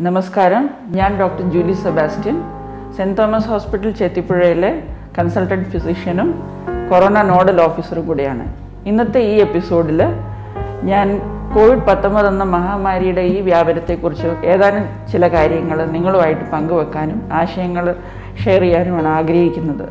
നമസ്കാരം ഞാൻ doctor Julie Sebastian saint Thomas hospital ചെത്തിപ്പുഴയിലെ കൺസൾട്ടൻറ്റ് ഫിസിഷ്യനും കൊറോണ നോഡൽ ഓഫീസറും കൂടിയാണ് ഇന്നത്തെ ഈ എപ്പിസോഡിൽ ഞാൻ കോവിഡ് പത്തൊമ്പത് എന്ന മഹാമാരിയുടെ ഈ വ്യാപനത്തെക്കുറിച്ച് ഏതാനും ചില കാര്യങ്ങൾ നിങ്ങളുമായിട്ട് പങ്കുവെക്കാനും ആശയങ്ങൾ ഷെയർ ചെയ്യാനുമാണ് ആഗ്രഹിക്കുന്നത്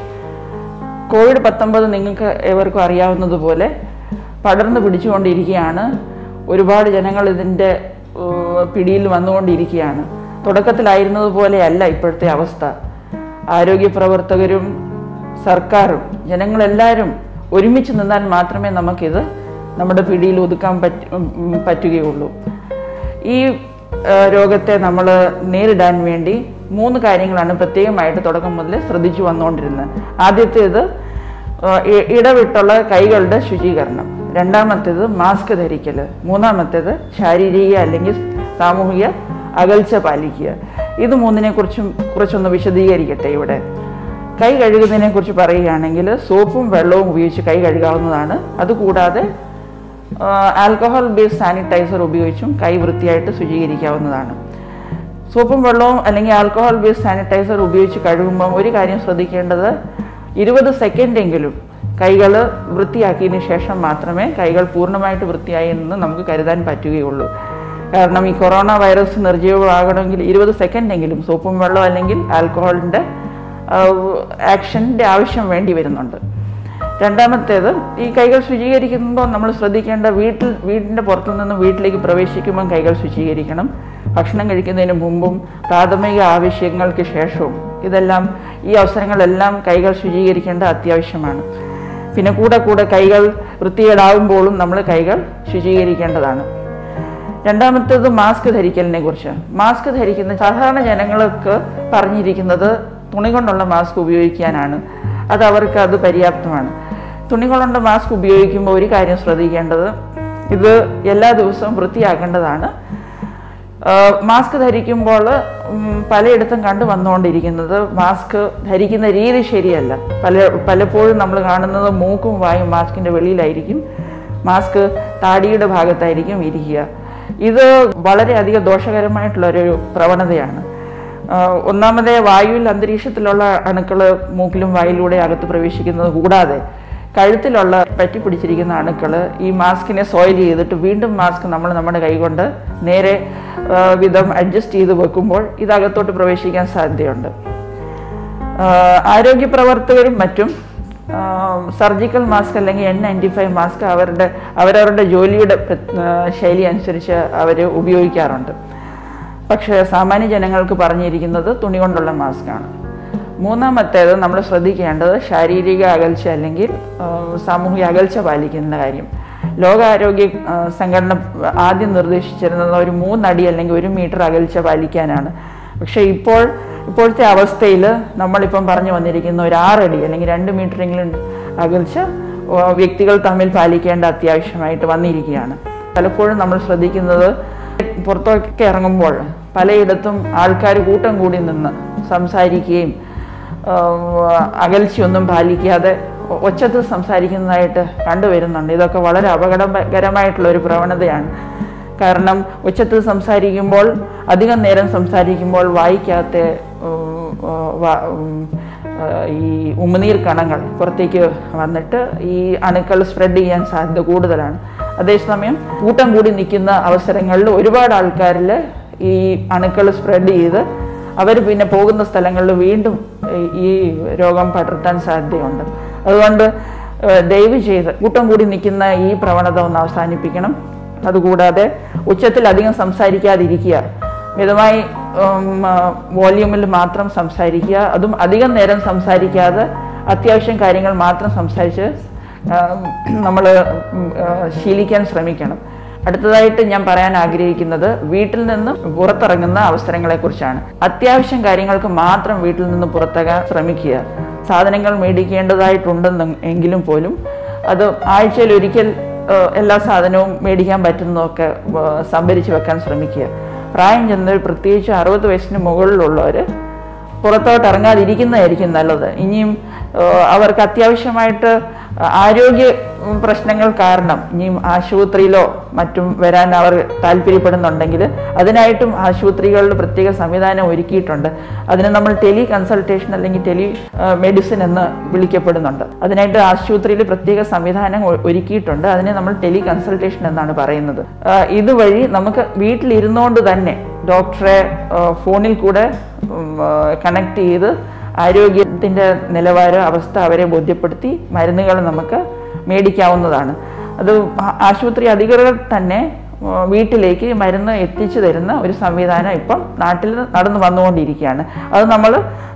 കോവിഡ് പത്തൊമ്പത് നിങ്ങൾക്ക് ഏവർക്കും അറിയാവുന്നതുപോലെ പടർന്നു പിടിച്ചുകൊണ്ടിരിക്കുകയാണ് ഒരുപാട് ജനങ്ങൾ ഇതിൻ്റെ ഏഹ്, പിടിയിൽ വന്നുകൊണ്ടിരിക്കുകയാണ് തുടക്കത്തിലായിരുന്നത് പോലെയല്ല ഇപ്പോഴത്തെ അവസ്ഥ ആരോഗ്യ പ്രവർത്തകരും സർക്കാരും ജനങ്ങളെല്ലാവരും ഒരുമിച്ച് നിന്നാൽ മാത്രമേ നമുക്കിത് നമ്മുടെ പിടിയിൽ ഒതുക്കാൻ പറ്റ ഉം, പറ്റുകയുള്ളൂ ഈ ആ, രോഗത്തെ നമ്മൾ നേരിടാൻ വേണ്ടി മൂന്ന് കാര്യങ്ങളാണ് പ്രത്യേകമായിട്ട് തുടക്കം മുതൽ ശ്രദ്ധിച്ചു വന്നുകൊണ്ടിരുന്നത് ആദ്യത്തേത് ആ, ഇ- ഇടവിട്ടുള്ള കൈകളുടെ ശുചീകരണം രണ്ടാമത്തേത് മാസ്ക് ധരിക്കൽ മൂന്നാമത്തേത് ശാരീരിക അല്ലെങ്കിൽ സാമൂഹിക അകൽച്ച പാലിക്കുക ഇത് മൂന്നിനെ കുറിച്ചും കുറച്ചൊന്ന് വിശദീകരിക്കട്ടെ ഇവിടെ കൈ കഴുകുന്നതിനെ കുറിച്ച് പറയുകയാണെങ്കിൽ സോപ്പും വെള്ളവും ഉപയോഗിച്ച് കൈ കഴുകാവുന്നതാണ് അതുകൂടാതെ ആൽക്കഹോൾ ബേസ്ഡ് സാനിറ്റൈസർ ഉപയോഗിച്ചും കൈ വൃത്തിയായിട്ട് ശുചീകരിക്കാവുന്നതാണ് സോപ്പും വെള്ളവും അല്ലെങ്കിൽ ആൽക്കഹോൾ ബേസ്ഡ് സാനിറ്റൈസർ ഉപയോഗിച്ച് കഴുകുമ്പോൾ ഒരു കാര്യം ശ്രദ്ധിക്കേണ്ടത് ഇരുപത് സെക്കൻഡെങ്കിലും കൈകൾ വൃത്തിയാക്കിയതിന് ശേഷം മാത്രമേ കൈകൾ പൂർണ്ണമായിട്ട് വൃത്തിയായി എന്ന് നമുക്ക് കരുതാൻ പറ്റുകയുള്ളൂ കാരണം ഈ കൊറോണ വൈറസ് നിർജ്ജീവമാകണമെങ്കിൽ ഇരുപത് സെക്കൻഡെങ്കിലും സോപ്പും വെള്ളം അല്ലെങ്കിൽ ആൽക്കഹോളിൻ്റെ ആക്ഷൻ്റെ ആവശ്യം വേണ്ടി വരുന്നുണ്ട് രണ്ടാമത്തേത് ഈ കൈകൾ ശുചീകരിക്കുമ്പോൾ നമ്മൾ ശ്രദ്ധിക്കേണ്ട വീട്ടിൽ വീടിൻ്റെ പുറത്തു നിന്ന് വീട്ടിലേക്ക് പ്രവേശിക്കുമ്പം കൈകൾ ശുചീകരിക്കണം ഭക്ഷണം കഴിക്കുന്നതിന് മുമ്പും പ്രാഥമിക ആവശ്യങ്ങൾക്ക് ശേഷവും ഇതെല്ലാം ഈ അവസരങ്ങളെല്ലാം കൈകൾ ശുചീകരിക്കേണ്ട അത്യാവശ്യമാണ് പിന്നെ കൂടെ കൂടെ കൈകൾ വൃത്തികേടാകുമ്പോഴും നമ്മൾ കൈകൾ ശുചീകരിക്കേണ്ടതാണ് രണ്ടാമത്തേത് മാസ്ക് ധരിക്കലിനെ കുറിച്ച് മാസ്ക് ധരിക്കുന്ന സാധാരണ ജനങ്ങൾക്ക് പറഞ്ഞിരിക്കുന്നത് തുണി കൊണ്ടുള്ള മാസ്ക് ഉപയോഗിക്കാനാണ് അത് അവർക്ക് അത് പര്യാപ്തമാണ് തുണി കൊണ്ടുള്ള മാസ്ക് ഉപയോഗിക്കുമ്പോൾ ഒരു കാര്യം ശ്രദ്ധിക്കേണ്ടത് ഇത് എല്ലാ ദിവസവും വൃത്തിയാക്കേണ്ടതാണ് ആഹ് മാസ്ക് ധരിക്കുമ്പോൾ ഉം, പലയിടത്തും കണ്ടു വന്നുകൊണ്ടിരിക്കുന്നത് മാസ്ക് ധരിക്കുന്ന രീതി ശരിയല്ല പല പലപ്പോഴും നമ്മൾ കാണുന്നത് മൂക്കും വായും മാസ്കിൻ്റെ വെളിയിലായിരിക്കും മാസ്ക് താടിയുടെ ഭാഗത്തായിരിക്കും ഇരിക്കുക ഇത് വളരെയധികം ദോഷകരമായിട്ടുള്ളൊരു പ്രവണതയാണ് ആഹ് ഒന്നാമതേ വായുവിൽ അന്തരീക്ഷത്തിലുള്ള അണുക്കൾ മൂക്കിലും വായിലൂടെ അകത്ത് പ്രവേശിക്കുന്നത് കൂടാതെ കഴുത്തിലുള്ള പറ്റി പിടിച്ചിരിക്കുന്ന അണുക്കൾ ഈ മാസ്കിനെ സോയിൽ ചെയ്തിട്ട് വീണ്ടും മാസ്ക് നമ്മൾ നമ്മുടെ കൈകൊണ്ട് നേരെ ആഹ് വിധം അഡ്ജസ്റ്റ് ചെയ്ത് വെക്കുമ്പോൾ ഇത് അകത്തോട്ട് പ്രവേശിക്കാൻ സാധ്യതയുണ്ട് ആഹ് ആരോഗ്യ പ്രവർത്തകരും മറ്റും സർജിക്കൽ മാസ്ക് അല്ലെങ്കിൽ എൻ നയൻറ്റി ഫൈവ് മാസ്ക് അവരുടെ അവരവരുടെ ജോലിയുടെ പ്ര- ആഹ് ശൈലി അനുസരിച്ച് അവർ ഉപയോഗിക്കാറുണ്ട് പക്ഷേ സാമാന്യ ജനങ്ങൾക്ക് പറഞ്ഞിരിക്കുന്നത് തുണി കൊണ്ടുള്ള മാസ്കാണ് മൂന്നാമത്തേത് നമ്മൾ ശ്രദ്ധിക്കേണ്ടത് ശാരീരിക അകൽച്ച അല്ലെങ്കിൽ ആഹ് സാമൂഹിക അകൽച്ച പാലിക്കുന്ന കാര്യം ലോകാരോഗ്യ ആഹ് സംഘടന ആദ്യം നിർദ്ദേശിച്ചിരുന്നത് ഒരു മൂന്നടി അല്ലെങ്കിൽ ഒരു മീറ്റർ അകൽച്ച പാലിക്കാനാണ് പക്ഷേ ഇപ്പോൾ ഇപ്പോഴത്തെ അവസ്ഥയിൽ നമ്മളിപ്പം പറഞ്ഞു വന്നിരിക്കുന്ന ഒരു ആറടി അല്ലെങ്കിൽ രണ്ട് മീറ്ററെങ്കിലും അകൽച്ച ആഹ് വ്യക്തികൾ തമ്മിൽ പാലിക്കേണ്ട അത്യാവശ്യമായിട്ട് വന്നിരിക്കുകയാണ് പലപ്പോഴും നമ്മൾ ശ്രദ്ധിക്കുന്നത് പുറത്തൊക്കെ ഇറങ്ങുമ്പോൾ പലയിടത്തും ആൾക്കാർ കൂട്ടം കൂടി നിന്ന് സംസാരിക്കുകയും ആഹ് അകൽച്ചയൊന്നും പാലിക്കാതെ ഒ- ഒച്ചത്തിൽ സംസാരിക്കുന്നതായിട്ട് കണ്ടുവരുന്നുണ്ട് ഇതൊക്കെ വളരെ അപകടകരമായിട്ടുള്ള ഒരു പ്രവണതയാണ് കാരണം ഉച്ചത്തിൽ സംസാരിക്കുമ്പോൾ അധികം നേരം സംസാരിക്കുമ്പോൾ വായിക്കാത്ത ഉം, ഉം, വ- ഉം, ആഹ് ഈ ഉമിനീർ കണങ്ങൾ പുറത്തേക്ക് വന്നിട്ട് ഈ അണുക്കൾ സ്പ്രെഡ് ചെയ്യാൻ സാധ്യത കൂടുതലാണ് അതേസമയം കൂട്ടം കൂടി നിൽക്കുന്ന അവസരങ്ങളിൽ ഒരുപാട് ആൾക്കാരിൽ ഈ അണുക്കൾ സ്പ്രെഡ് ചെയ്ത് അവർ പിന്നെ പോകുന്ന സ്ഥലങ്ങളിൽ വീണ്ടും ഈ- ഈ രോഗം പടർത്താൻ സാധ്യതയുണ്ട് അതുകൊണ്ട് ഏഹ്, ദയവ് ചെയ്ത് കൂട്ടം കൂടി നിൽക്കുന്ന ഈ പ്രവണത ഒന്ന് അവസാനിപ്പിക്കണം അതുകൂടാതെ ഉച്ചത്തിൽ അധികം സംസാരിക്കാതിരിക്കുക മിതമായി വോല്യൂമിൽ മാത്രം സംസാരിക്കുക അതും അധികം നേരം സംസാരിക്കാതെ അത്യാവശ്യം കാര്യങ്ങൾ മാത്രം സംസാരിച്ച് നമ്മൾ ശീലിക്കാൻ ശ്രമിക്കണം അടുത്തതായിട്ട് ഞാൻ പറയാൻ ആഗ്രഹിക്കുന്നത് വീട്ടിൽ നിന്ന് പുറത്തിറങ്ങുന്ന അവസരങ്ങളെക്കുറിച്ചാണ് അത്യാവശ്യം കാര്യങ്ങൾക്ക് മാത്രം വീട്ടിൽ നിന്ന് പുറത്തിറങ്ങാൻ ശ്രമിക്കുക സാധനങ്ങൾ മേടിക്കേണ്ടതായിട്ടുണ്ടെന്ന് എങ്കിലും പോലും അത് ആഴ്ചയിൽ ഒരിക്കൽ ഏഹ്, എല്ലാ സാധനവും മേടിക്കാൻ പറ്റുന്നതൊക്കെ ഏഹ്, സംഭരിച്ച് വെക്കാൻ ശ്രമിക്കുക പ്രായം ചെന്നവർ പ്രത്യേകിച്ച് അറുപത് വയസ്സിന് മുകളിലുള്ളവർ പുറത്തോട്ട് ഇറങ്ങാതിരിക്കുന്നതായിരിക്കും നല്ലത് ഇനിയും ഏഹ്, അവർക്ക് അത്യാവശ്യമായിട്ട് ആരോഗ്യ പ്രശ്നങ്ങൾ കാരണം ഇനിയും ആശുപത്രിയിലോ മറ്റും വരാൻ അവർ താല്പര്യപ്പെടുന്നുണ്ടെങ്കിൽ അതിനായിട്ടും ആശുപത്രികളിൽ പ്രത്യേക സംവിധാനം ഒരുക്കിയിട്ടുണ്ട് അതിന് നമ്മൾ ടെലി കൺസൾട്ടേഷൻ അല്ലെങ്കിൽ ടെലി മെഡിസിൻ എന്ന് വിളിക്കപ്പെടുന്നുണ്ട് അതിനായിട്ട് ആശുപത്രിയിൽ പ്രത്യേക സംവിധാനം ഒ- ഒരുക്കിയിട്ടുണ്ട് അതിനെ നമ്മൾ ടെലി കൺസൾട്ടേഷൻ എന്നാണ് പറയുന്നത് ആ, ഇതുവഴി നമുക്ക് വീട്ടിലിരുന്നുകൊണ്ട് തന്നെ ഡോക്ടറെ ആ, ഫോണിൽ കൂടെ കണക്ട് ചെയ്ത് ആരോഗ്യത്തിൻ്റെ നിലവാര അവസ്ഥ അവരെ ബോധ്യപ്പെടുത്തി മരുന്നുകൾ നമുക്ക് മേടിക്കാവുന്നതാണ് അത് ആ- ആശുപത്രി അധികൃതർ തന്നെ ആ, വീട്ടിലേക്ക് മരുന്ന് എത്തിച്ചു തരുന്ന ഒരു സംവിധാനം ഇപ്പം നാട്ടിൽ നടന്നു വന്നുകൊണ്ടിരിക്കുകയാണ് അത് നമ്മൾ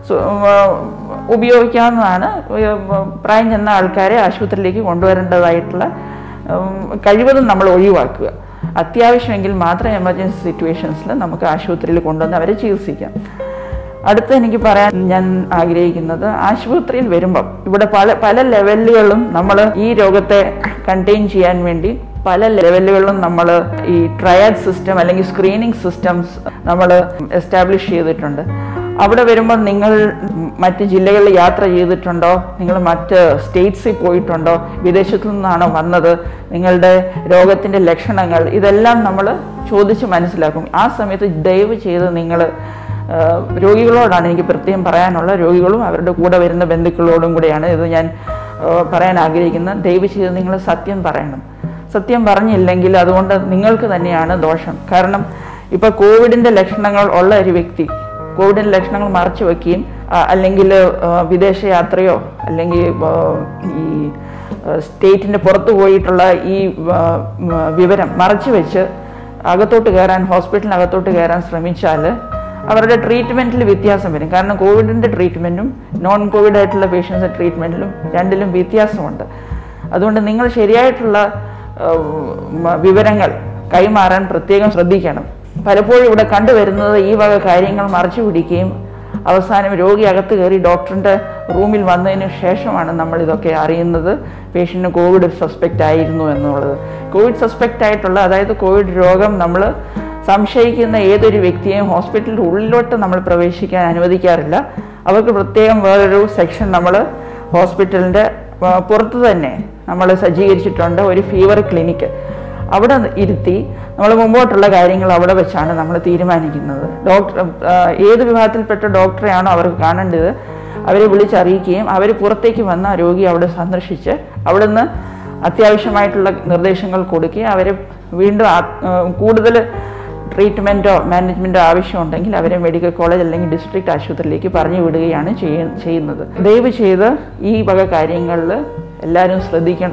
ഉപയോഗിക്കാവുന്നതാണ് ഉം, പ്രായം ചെന്ന ആൾക്കാരെ ആശുപത്രിയിലേക്ക് കൊണ്ടുവരേണ്ടതായിട്ടുള്ള ഉം, കഴിവതും നമ്മൾ ഒഴിവാക്കുക അത്യാവശ്യമെങ്കിൽ മാത്രം എമർജൻസി സിറ്റുവേഷൻസിൽ നമുക്ക് ആശുപത്രിയിൽ കൊണ്ടുവന്ന് അവരെ ചികിത്സിക്കാം അടുത്ത എനിക്ക് പറയാൻ ഞാൻ ആഗ്രഹിക്കുന്നത് ആശുപത്രിയിൽ വരുമ്പം ഇവിടെ പല പല ലെവലുകളും നമ്മൾ ഈ രോഗത്തെ കണ്ടെയ്ൻ ചെയ്യാൻ വേണ്ടി പല ലെവലുകളിലും നമ്മൾ ഈ ട്രയഡ് സിസ്റ്റം അല്ലെങ്കിൽ സ്ക്രീനിങ് സിസ്റ്റംസ് നമ്മൾ എസ്റ്റാബ്ലിഷ് ചെയ്തിട്ടുണ്ട് അവിടെ വരുമ്പോൾ നിങ്ങൾ മറ്റ് ജില്ലകളിൽ യാത്ര ചെയ്തിട്ടുണ്ടോ നിങ്ങൾ മറ്റ് സ്റ്റേറ്റ്സിൽ പോയിട്ടുണ്ടോ വിദേശത്തു നിന്നാണോ വന്നത് നിങ്ങളുടെ രോഗത്തിൻ്റെ ലക്ഷണങ്ങൾ ഇതെല്ലാം നമ്മൾ ചോദിച്ച് മനസ്സിലാക്കും ആ സമയത്ത് ദയവ് ചെയ്ത് നിങ്ങൾ ആഹ് രോഗികളോടാണ് എനിക്ക് പ്രത്യേകം പറയാനുള്ള രോഗികളും അവരുടെ കൂടെ വരുന്ന ബന്ധുക്കളോടും കൂടെയാണ് ഇത് ഞാൻ ആഹ് പറയാൻ ആഗ്രഹിക്കുന്നത് ദയവ് ചെയ്ത് നിങ്ങൾ സത്യം പറയണം സത്യം പറഞ്ഞില്ലെങ്കിൽ അതുകൊണ്ട് നിങ്ങൾക്ക് തന്നെയാണ് ദോഷം കാരണം ഇപ്പോൾ കോവിഡിൻ്റെ ലക്ഷണങ്ങൾ ഉള്ള ഒരു വ്യക്തി കോവിഡിൻ്റെ ലക്ഷണങ്ങൾ മറച്ചു വെക്കുകയും അല്ലെങ്കിൽ വിദേശ യാത്രയോ അല്ലെങ്കിൽ ആ, ഈ സ്റ്റേറ്റിൻ്റെ പുറത്ത് പോയിട്ടുള്ള ഈ ആ, ഉം, വിവരം മറച്ചു വെച്ച് അകത്തോട്ട് കയറാൻ ഹോസ്പിറ്റലിനകത്തോട്ട് കയറാൻ ശ്രമിച്ചാൽ അവരുടെ ട്രീറ്റ്മെൻറ്റിൽ വ്യത്യാസം വരും കാരണം കോവിഡിൻ്റെ ട്രീറ്റ്മെൻറ്റും നോൺ കോവിഡ് ആയിട്ടുള്ള പേഷ്യൻസ് ട്രീറ്റ്മെൻറ്റിലും രണ്ടിലും വ്യത്യാസമുണ്ട് അതുകൊണ്ട് നിങ്ങൾ ശരിയായിട്ടുള്ള ആ, മ- വിവരങ്ങൾ കൈമാറാൻ പ്രത്യേകം ശ്രദ്ധിക്കണം പലപ്പോഴും ഇവിടെ കണ്ടുവരുന്നത് ഈ വക കാര്യങ്ങൾ മറച്ചു പിടിക്കുകയും അവസാനം രോഗി അകത്ത് കയറി ഡോക്ടറിൻ്റെ റൂമിൽ വന്നതിന് ശേഷമാണ് നമ്മൾ ഇതൊക്കെ അറിയുന്നത് പേഷ്യൻറ്റിന് കോവിഡ് സസ്പെക്റ്റ് ആയിരുന്നു എന്നുള്ളത് കോവിഡ് സസ്പെക്റ്റ് ആയിട്ടുള്ള അതായത് കോവിഡ് രോഗം നമ്മൾ സംശയിക്കുന്ന ഏതൊരു വ്യക്തിയെയും ഹോസ്പിറ്റലിൻ്റെ ഉള്ളിലോട്ട് നമ്മൾ പ്രവേശിക്കാൻ അനുവദിക്കാറില്ല അവർക്ക് പ്രത്യേകം വേറൊരു സെക്ഷൻ നമ്മൾ ഹോസ്പിറ്റലിൻ്റെ ആ, പുറത്ത് തന്നെ നമ്മൾ സജ്ജീകരിച്ചിട്ടുണ്ട് ഒരു ഫീവർ ക്ലിനിക്ക് അവിടെ ഇരുത്തി നമ്മൾ മുമ്പോട്ടുള്ള കാര്യങ്ങൾ അവിടെ വെച്ചാണ് നമ്മൾ തീരുമാനിക്കുന്നത് ഡോക്ടർ ആ, ഏത് വിഭാഗത്തിൽപ്പെട്ട ഡോക്ടറെയാണോ അവർക്ക് കാണേണ്ടത് അവരെ വിളിച്ചറിയിക്കുകയും അവർ പുറത്തേക്ക് വന്ന ആ രോഗി അവിടെ സന്ദർശിച്ച് അവിടുന്ന് അത്യാവശ്യമായിട്ടുള്ള നിർദ്ദേശങ്ങൾ കൊടുക്കുകയും അവരെ വീണ്ടും ആ- ആ, കൂടുതൽ ട്രീറ്റ്മെൻറ്റോ മാനേജ്മെൻറ്റോ ആവശ്യമുണ്ടെങ്കിൽ അവരെ മെഡിക്കൽ കോളേജ് അല്ലെങ്കിൽ ഡിസ്ട്രിക്ട് ആശുപത്രിയിലേക്ക് പറഞ്ഞു വിടുകയാണ് ചെയ്യ- ചെയ്യുന്നത് ദയവ് ചെയ്ത് ഈ വക കാര്യങ്ങളിൽ എല്ലാവരും ശ്രദ്ധിക്കണം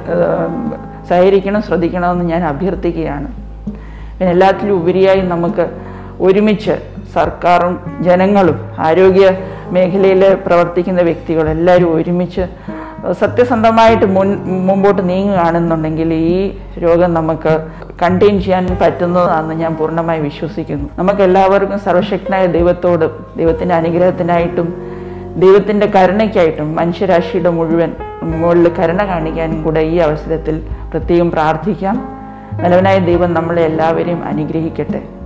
സഹകരിക്കണം ശ്രദ്ധിക്കണമെന്ന് ഞാൻ അഭ്യർത്ഥിക്കുകയാണ് പിന്നെ എല്ലാത്തിലും ഉപരിയായി നമുക്ക് ഒരുമിച്ച് സർക്കാരും ജനങ്ങളും ആരോഗ്യ മേഖലയിൽ പ്രവർത്തിക്കുന്ന വ്യക്തികൾ എല്ലാവരും ഒരുമിച്ച് സത്യസന്ധമായിട്ട് മുൻ മുമ്പോട്ട് നീങ്ങുകയാണെന്നുണ്ടെങ്കിൽ ഈ രോഗം നമുക്ക് കണ്ടെയ്ൻ ചെയ്യാൻ പറ്റുന്നതാണെന്ന് ഞാൻ പൂർണ്ണമായി വിശ്വസിക്കുന്നു നമുക്ക് എല്ലാവർക്കും സർവശക്തനായ ദൈവത്തോടും ദൈവത്തിൻ്റെ അനുഗ്രഹത്തിനായിട്ടും ദൈവത്തിൻ്റെ കരുണയ്ക്കായിട്ടും മനുഷ്യരാശിയുടെ മുഴുവൻ മുകളിൽ കരുണ കാണിക്കാനും കൂടെ ഈ അവസരത്തിൽ പ്രത്യേകം പ്രാർത്ഥിക്കാം നല്ലവനായ ദൈവം നമ്മളെ എല്ലാവരെയും അനുഗ്രഹിക്കട്ടെ